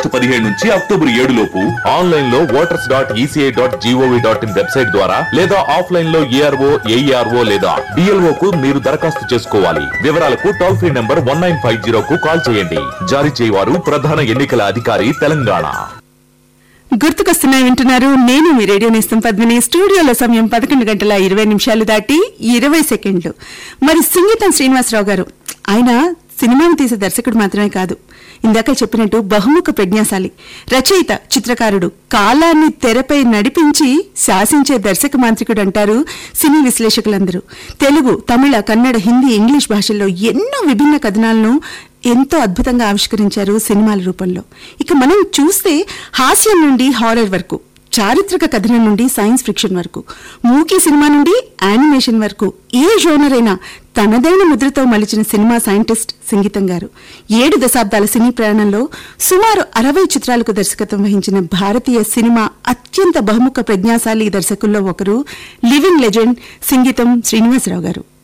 August పదిహేడు నుంచి October ఏడు లోపు ఆన్లైన్ లో voters dot ECI dot GOV dot in website ద్వారా లేదా ఆఫ్లైన్ లో ఏఆర్ఓ ఏఈఆర్ఓ లేదా డిఎల్ఓ కు మీరు దరఖాస్తు చేసుకోవాలి వివరాలకు toll free number one nine five zero కు కాల్ చేయండి జారీ చేయవారు ప్రధాన ఎన్నికల అధికారి తెలంగాణ గుర్తుకొస్తున్నాయి వింటున్నారు నేను మీ రేడియో నేస్తం పద్మిని స్టూడియోలో సమయం పదకొండు గంటల ఇరవై నిమిషాలు దాటి ఇరవై సెకండ్లు మరి సంగీతం శ్రీనివాసరావు గారు ఆయన సినిమాను తీసే దర్శకుడు మాత్రమే కాదు ఇందాక చెప్పినట్టు బహుముఖ ప్రజ్ఞాశాలి రచయిత చిత్రకారుడు కాలాన్ని తెరపై నడిపించి శాసించే దర్శక మాంత్రికుడు అంటారు సినీ విశ్లేషకులందరూ తెలుగు తమిళ కన్నడ హిందీ ఇంగ్లీష్ భాషల్లో ఎన్నో విభిన్న కథనాలను ఎంతో అద్భుతంగా ఆవిష్కరించారు సినిమాల రూపంలో ఇక మనం చూస్తే హాస్యం నుండి హారర్ వరకు చారిత్రక కథనం నుండి సైన్స్ ఫిక్షన్ వరకు మూకీ సినిమా నుండి యానిమేషన్ వరకు ఏ జోనర్ అయినా తనదైన ముద్రతో మలిచిన సినిమా సైంటిస్ట్ సంగీతం గారు ఏడు దశాబ్దాల సినీ ప్రయాణంలో సుమారు అరవై చిత్రాలకు దర్శకత్వం వహించిన భారతీయ సినిమా అత్యంత బహుముఖ ప్రజ్ఞాశాలి దర్శకుల్లో ఒకరు లివింగ్ లెజెండ్ సంగీతం శ్రీనివాసరావు గారు